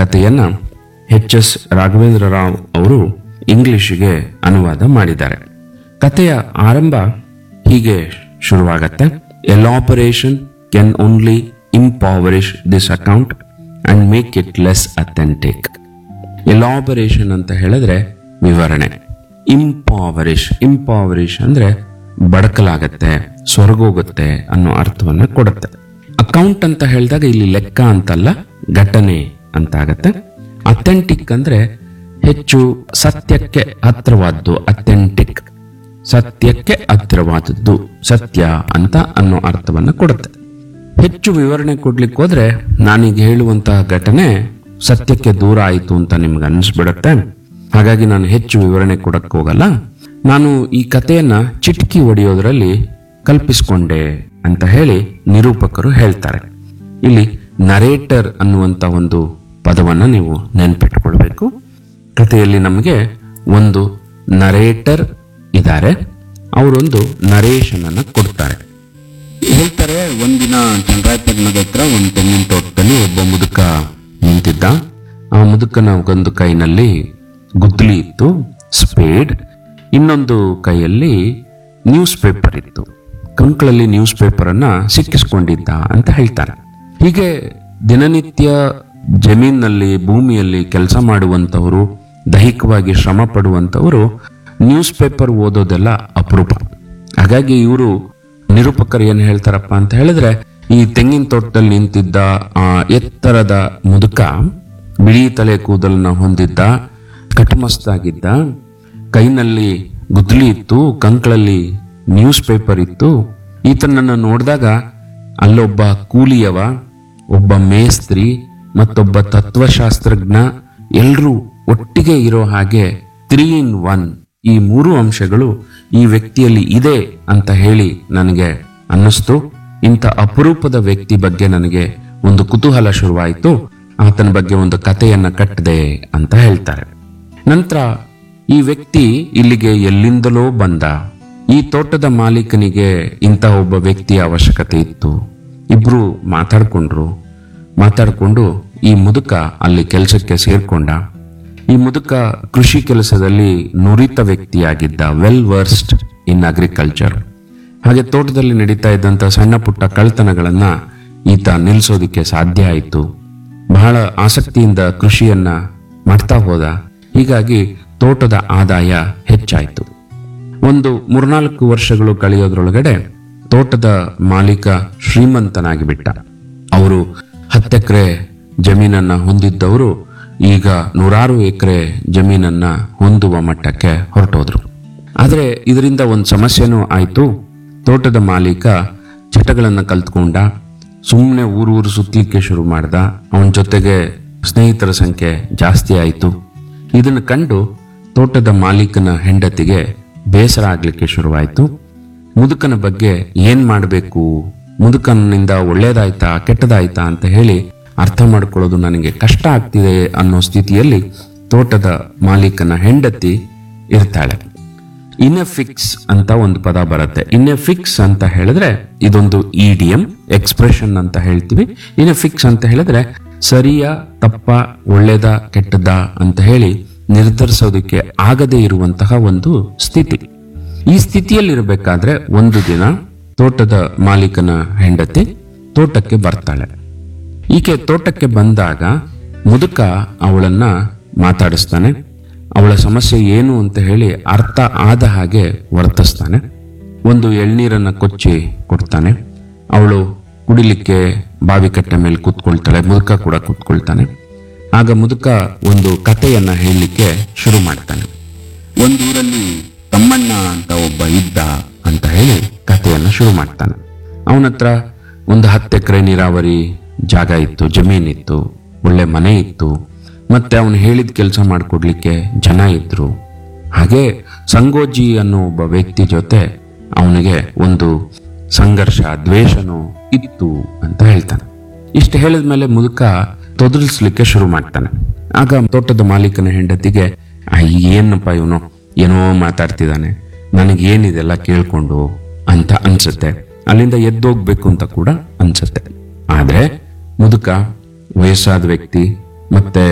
ಕಥೆಯನ್ನ H S Raghavendra Rao ಅವರು ಇಂಗ್ಲಿಷಿಗೆ ಅನುವಾದ ಮಾಡಿದ್ದಾರೆ ಕಥೆಯ ಆರಂಭ ಹೀಗೆ ಶುರುವಾಗತ್ತೆ elaboration can only impoverish this account and make it less authentic elaboration ಅಂತ ಹೇಳಿದ್ರೆ ವಿವರಣೆ ಇಂಪಾವರಿಶ್ ಇಂಪಾವರಿಶ್ ಅಂದ್ರೆ ಬಡಕಲಾಗತ್ತೆ ಸೊರಗೋಗುತ್ತೆ ಅನ್ನೋ ಅರ್ಥವನ್ನ ಕೊಡುತ್ತೆ ಅಕೌಂಟ್ ಅಂತ ಹೇಳಿದಾಗ ಇಲ್ಲಿ ಲೆಕ್ಕ ಅಂತಲ್ಲ ಘಟನೆ ಅಂತ ಆಗತ್ತೆ ಅಥೆಂಟಿಕ್ ಅಂದ್ರೆ ಹೆಚ್ಚು ಸತ್ಯಕ್ಕೆ ಹತ್ರವಾದ್ದು ಅಥೆಂಟಿಕ್ ಸತ್ಯಕ್ಕೆ ಹತ್ತಿರವಾದದ್ದು ಸತ್ಯ ಅಂತ ಅನ್ನೋ ಅರ್ಥವನ್ನ ಕೊಡುತ್ತೆ ಹೆಚ್ಚು ವಿವರಣೆ ಕೊಡ್ಲಿಕ್ಕೆ ಹೋದ್ರೆ ನಾನೀಗ ಹೇಳುವಂತಹ ಘಟನೆ ಸತ್ಯಕ್ಕೆ ದೂರ ಆಯಿತು ಅಂತ ನಿಮ್ಗೆ ಅನಿಸ್ಬಿಡುತ್ತೆ ಹಾಗಾಗಿ ನಾನು ಹೆಚ್ಚು ವಿವರಣೆ ಕೊಡಕ್ಕೆ ಹೋಗಲ್ಲ ನಾನು ಈ ಕಥೆಯನ್ನ ಚಿಟಕಿ ಹೊಡೆಯೋದ್ರಲ್ಲಿ ಕಲ್ಪಿಸ್ಕೊಂಡೆ ಅಂತ ಹೇಳಿ ನಿರೂಪಕರು ಹೇಳ್ತಾರೆ ಇಲ್ಲಿ ನರೇಟರ್ ಅನ್ನುವಂತ ಒಂದು ಪದವನ್ನ ನೀವು ನೆನ್ಪಿಟ್ಕೊಳ್ಬೇಕು ಕಥೆಯಲ್ಲಿ ನಮಗೆ ಒಂದು ನರೇಟರ್ ಇದ್ದಾರೆ ಅವರೊಂದು ನರೇಶನ್ ಅನ್ನ ಕೊಡ್ತಾರೆ ಹೇಳ್ತಾರೆ ಒಂದಿನ ಚಂದ್ರಾಯಪಟ್ಟಣದ ಹತ್ರ ಒಂದು ತೆಂಗಿನ ತೋಟದಲ್ಲಿ ಒಬ್ಬ ಮುದುಕ ನಿಂತಿದ್ದ ಆ ಮುದುಕನ ಒಂದು ಕೈನಲ್ಲಿ ಗುದ್ದಲಿ ಇತ್ತು ಸ್ಪೇಡ್ ಇನ್ನೊಂದು ಕೈಯಲ್ಲಿ ನ್ಯೂಸ್ ಪೇಪರ್ ಇತ್ತು ಕಂಕಳಲ್ಲಿ ನ್ಯೂಸ್ ಪೇಪರ್ ಅನ್ನ ಸಿಕ್ಕಿಸ್ಕೊಂಡಿದ್ದ ಅಂತ ಹೇಳ್ತಾರೆ ಹೀಗೆ ದಿನನಿತ್ಯ ಜಮೀನಲ್ಲಿ ಭೂಮಿಯಲ್ಲಿ ಕೆಲಸ ಮಾಡುವಂತವರು ದೈಹಿಕವಾಗಿ ಶ್ರಮ ಪಡುವಂತವರು ನ್ಯೂಸ್ ಪೇಪರ್ ಓದೋದೆಲ್ಲ ಅಪರೂಪ ಹಾಗಾಗಿ ಇವರು ನಿರೂಪಕರು ಏನ್ ಹೇಳ್ತಾರಪ್ಪ ಅಂತ ಹೇಳಿದ್ರೆ ಈ ತೆಂಗಿನ ತೋಟದಲ್ಲಿ ನಿಂತಿದ್ದ ಆ ಎತ್ತರದ ಮುದುಕ ಬಿಳಿ ತಲೆ ಕೂದಲನ್ನ ಹೊಂದಿದ್ದ ಕಟಮಸ್ತಾಗಿದ್ದ ಕೈನಲ್ಲಿ ಗುದ್ಲಿ ಇತ್ತು ಕಂಕಳಲ್ಲಿ ನ್ಯೂಸ್ ಪೇಪರ್ ಇತ್ತು ಈತನನ್ನ ನೋಡಿದಾಗ ಅಲ್ಲೊಬ್ಬ ಕೂಲಿಯವ ಒಬ್ಬ ಮೇಸ್ತ್ರಿ ಮತ್ತೊಬ್ಬ ತತ್ವಶಾಸ್ತ್ರಜ್ಞ ಎಲ್ರೂ ಒಟ್ಟಿಗೆ ಇರೋ ಹಾಗೆ ತ್ರೀ ಇನ್ ಒನ್ ಈ ಮೂರು ಅಂಶಗಳು ಈ ವ್ಯಕ್ತಿಯಲ್ಲಿ ಇದೆ ಅಂತ ಹೇಳಿ ನನಗೆ ಅನ್ನಿಸ್ತು ಇಂಥ ಅಪರೂಪದ ವ್ಯಕ್ತಿ ಬಗ್ಗೆ ನನಗೆ ಒಂದು ಕುತೂಹಲ ಶುರುವಾಯಿತು ಆತನ ಬಗ್ಗೆ ಒಂದು ಕಥೆಯನ್ನ ಕಟ್ಟಿದೆ ಅಂತ ಹೇಳ್ತಾರೆ ನಂತರ ಈ ವ್ಯಕ್ತಿ ಇಲ್ಲಿಗೆ ಎಲ್ಲಿಂದಲೋ ಬಂದ ಈ ತೋಟದ ಮಾಲೀಕನಿಗೆ ಇಂಥ ಒಬ್ಬ ವ್ಯಕ್ತಿಯ ಅವಶ್ಯಕತೆ ಇತ್ತು ಇಬ್ರು ಮಾತಾಡ್ಕೊಂಡ್ರು ಮಾತಾಡ್ಕೊಂಡು ಈ ಮುದುಕ ಅಲ್ಲಿ ಕೆಲಸಕ್ಕೆ ಸೇರ್ಕೊಂಡ ಈ ಮುದುಕ ಕೃಷಿ ಕೆಲಸದಲ್ಲಿ ನುರಿತ ವ್ಯಕ್ತಿಯಾಗಿದ್ದ ವೆಲ್ ವರ್ಸ್ಡ್ ಇನ್ ಅಗ್ರಿಕಲ್ಚರ್ ಹಾಗೆ ತೋಟದಲ್ಲಿ ನಡೀತಾ ಇದ್ದಂತ ಸಣ್ಣ ಪುಟ್ಟ ಕಳ್ತನಗಳನ್ನ ಈತ ನಿಲ್ಲಿಸೋದಿಕ್ಕೆ ಸಾಧ್ಯ ಆಯಿತು ಬಹಳ ಆಸಕ್ತಿಯಿಂದ ಕೃಷಿಯನ್ನ ಮಾಡ್ತಾ ಹೋದ ಹೀಗಾಗಿ ತೋಟದ ಆದಾಯ ಹೆಚ್ಚಾಯಿತು ಒಂದು ಮೂರ್ನಾಲ್ಕು ವರ್ಷಗಳು ಕಳೆಯೋದ್ರೊಳಗಡೆ ತೋಟದ ಮಾಲೀಕ ಶ್ರೀಮಂತನಾಗಿ ಬಿಟ್ಟ ಅವರು ಹತ್ತೆಕರೆ ಜಮೀನನ್ನ ಹೊಂದಿದ್ದವರು ಈಗ ನೂರಾರು ಎಕರೆ ಜಮೀನನ್ನ ಹೊಂದುವ ಮಟ್ಟಕ್ಕೆ ಹೊರಟೋದ್ರು ಆದ್ರೆ ಇದರಿಂದ ಒಂದು ಸಮಸ್ಯೆನೂ ಆಯ್ತು ತೋಟದ ಮಾಲೀಕ ಚಟಗಳನ್ನ ಕಲ್ತ್ಕೊಂಡ ಸುಮ್ಮನೆ ಊರೂರು ಸುತ್ತಲಿಕ್ಕೆ ಶುರು ಮಾಡ್ದ ಅವನ ಜೊತೆಗೆ ಸ್ನೇಹಿತರ ಸಂಖ್ಯೆ ಜಾಸ್ತಿ ಆಯಿತು ಇದನ್ನು ಕಂಡು ತೋಟದ ಮಾಲೀಕನ ಹೆಂಡತಿಗೆ ಬೇಸರ ಆಗ್ಲಿಕ್ಕೆ ಶುರುವಾಯಿತು ಮುದುಕನ ಬಗ್ಗೆ ಏನ್ ಮಾಡಬೇಕು ಮುದುಕನಿಂದ ಒಳ್ಳೇದಾಯ್ತಾ ಕೆಟ್ಟದಾಯ್ತಾ ಅಂತ ಹೇಳಿ ಅರ್ಥ ಮಾಡ್ಕೊಳ್ಳೋದು ನನಗೆ ಕಷ್ಟ ಆಗ್ತಿದೆ ಅನ್ನೋ ಸ್ಥಿತಿಯಲ್ಲಿ ತೋಟದ ಮಾಲೀಕನ ಹೆಂಡತಿ ಇರ್ತಾಳೆ ಇನ್ಎಫಿಕ್ಸ್ ಅಂತ ಒಂದು ಪದ ಬರುತ್ತೆ ಇನ್ಎಫಿಕ್ಸ್ ಅಂತ ಹೇಳಿದ್ರೆ ಇದೊಂದು ಇಡಿಯಂ ಎಕ್ಸ್ಪ್ರೆಷನ್ ಅಂತ ಹೇಳ್ತೀವಿ ಇನ್ಎಫಿಕ್ಸ್ ಅಂತ ಹೇಳಿದ್ರೆ ಸರಿಯ ತಪ್ಪ ಒಳ್ಳೇದ ಕೆಟ್ಟದ ಅಂತ ಹೇಳಿ ನಿರ್ಧರಿಸೋದಕ್ಕೆ ಆಗದೇ ಇರುವಂತಹ ಒಂದು ಸ್ಥಿತಿ ಈ ಸ್ಥಿತಿಯಲ್ಲಿರಬೇಕಾದ್ರೆ ಒಂದು ದಿನ ತೋಟದ ಮಾಲೀಕನ ಹೆಂಡತಿ ತೋಟಕ್ಕೆ ಬರ್ತಾಳೆ ಈಕೆ ತೋಟಕ್ಕೆ ಬಂದಾಗ ಮುದುಕ ಅವಳನ್ನ ಮಾತಾಡಿಸ್ತಾನೆ ಅವಳ ಸಮಸ್ಯೆ ಏನು ಅಂತ ಹೇಳಿ ಅರ್ಥ ಆದ ಹಾಗೆ ವರ್ತಿಸ್ತಾನೆ ಒಂದು ಎಳ್ನೀರನ್ನ ಕೊಚ್ಚಿ ಕೊಡ್ತಾನೆ ಅವಳು ಕುಡಿಲಿಕ್ಕೆ ಬಾವಿ ಕಟ್ಟೆ ಮೇಲೆ ಕೂತ್ಕೊಳ್ತಾಳೆ ಮುದುಕ ಕೂಡ ಕೂತ್ಕೊಳ್ತಾನೆ ಆಗ ಮುದುಕ ಒಂದು ಕಥೆಯನ್ನ ಹೇಳಲಿಕ್ಕೆ ಶುರು ಮಾಡ್ತಾನೆ ಒಂದೂರಲ್ಲಿ ತಮ್ಮಣ್ಣ ಅಂತ ಒಬ್ಬ ಇದ್ದ ಅಂತ ಹೇಳಿ ಕಥೆಯನ್ನ ಶುರು ಮಾಡ್ತಾನೆ ಅವನ ಹತ್ರ ಒಂದು ಹತ್ತು ಎಕರೆ ನೀರಾವರಿ ಜಾಗ ಇತ್ತು ಜಮೀನಿತ್ತು ಒಳ್ಳೆ ಮನೆ ಇತ್ತು ಮತ್ತೆ ಅವನು ಹೇಳಿದ ಕೆಲಸ ಮಾಡಿಕೊಡ್ಲಿಕ್ಕೆ ಜನ ಇದ್ರು ಹಾಗೆ ಸಂಗೋಜಿ ಅನ್ನೋ ಒಬ್ಬ ವ್ಯಕ್ತಿ ಜೊತೆ ಅವನಿಗೆ ಒಂದು ಸಂಘರ್ಷ ದ್ವೇಷನೂ ಇತ್ತು ಅಂತ ಹೇಳ್ತಾನೆ ಇಷ್ಟು ಹೇಳಿದ ಮೇಲೆ ಮುದುಕ ತೊದಲಿಸ್ಲಿಕ್ಕೆ ಶುರು ಮಾಡ್ತಾನೆ ಆಗ ತೋಟದ ಮಾಲೀಕನ ಹೆಂಡತಿಗೆ "ಆ, ಏನಪ್ಪ ಇವನು ಏನೋ ಮಾತಾಡ್ತಿದ್ದಾನೆ ನನಗೆ ಏನಿದೆಲ್ಲ ಕೇಳ್ಕೊಂಡು ಅಂತ ಅನ್ಸುತ್ತೆ ಅಲ್ಲಿಂದ ಎದ್ದೋಗ್ಬೇಕು ಅಂತ ಕೂಡ ಅನ್ಸುತ್ತೆ ಆದ್ರೆ ಮುದುಕ ವಯಸ್ಸಾದ ವ್ಯಕ್ತಿ ಮತ್ತೆ